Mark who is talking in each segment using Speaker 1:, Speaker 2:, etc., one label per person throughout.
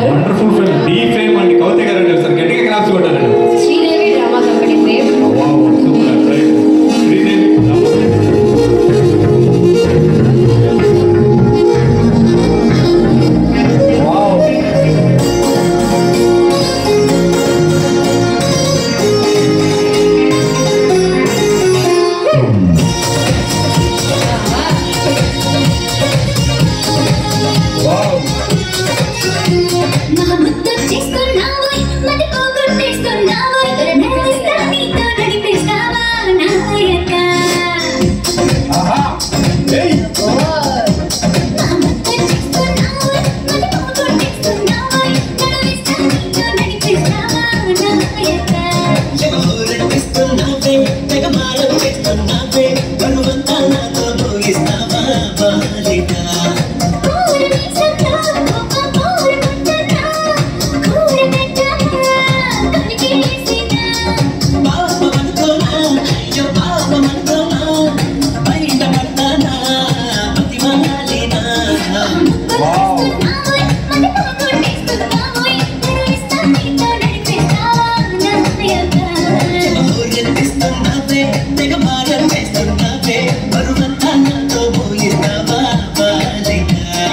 Speaker 1: గారు
Speaker 2: wonderful film D fame అండి కౌతిక గారు అంటే సార్ గట్టిగా క్లాప్స్ కొట్టాలండి
Speaker 1: Sridevi drama company fame
Speaker 2: wow super right Sridevi wow wow
Speaker 3: నా ముద్దు చేస్తున్నావోయ్, మది పోగొట్టేస్తున్నావోయ్, నడిపిస్తా నీతో నడిపిస్తావా నాయక?
Speaker 2: ఆహా ఏయ్
Speaker 3: నా ముద్దు చేస్తున్నావోయ్, మది పోగొట్టేస్తున్నావోయ్, నడిపిస్తా నీతో నడిపిస్తావా నాయక?
Speaker 4: ఎవరెట్టిస్తున్నావే తెగమాలం చేస్తున్నావే బరువంతా నాతో భోగిస్తావా బాలిక
Speaker 3: కూర వేసన్నా, ఒక కూర కొట్టన్నా, కూర పెట్టన్నా, కొనికేసినా.
Speaker 4: పాపమనుకోనా అయ్యో పాపమనుకోనా బయట పడతానా బతిమాలినా
Speaker 2: వావ్
Speaker 3: చేస్తున్నావోయ్, మది పోగొట్టేస్తున్నావోయ్, నడిపిస్తా నీతో నడిపిస్తావా నాయక?
Speaker 4: ఎవరెట్టిస్తున్నావే తెగమాలం చేస్తున్నావే బరువంతా నాతో భోగిస్తావా బాలిక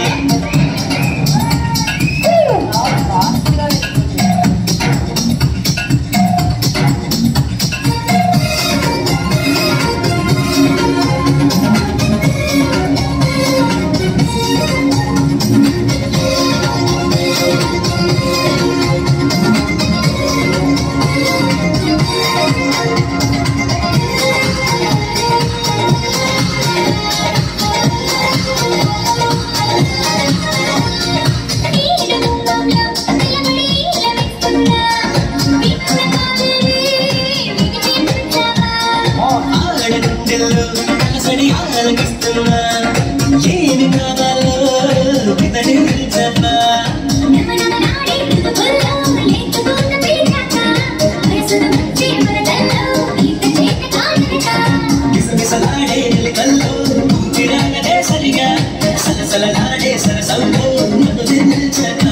Speaker 4: ఆడగుండెల్లో అలసడి ఆలకిస్తున్నా ఏమి కావాలో ఇతడి చెప్పా గిసగిసలాడే నెలికల్లో ఊపిరాడనే సరిగా సలసలలాడే సరసంలో నన్ను నిల్చగా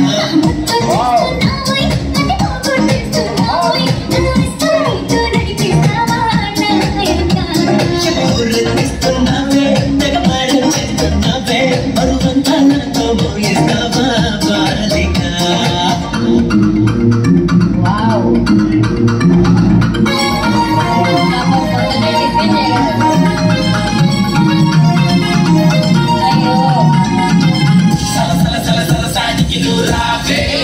Speaker 4: ఊరెత్తిస్తున్నావే తెగమాడం చేస్తున్నావే బరువంతా నాతో మోయిస్తావా బాలిక
Speaker 1: వావ్ అయ్యో
Speaker 4: సల సల సల సల సాటికి నువ్వు రావే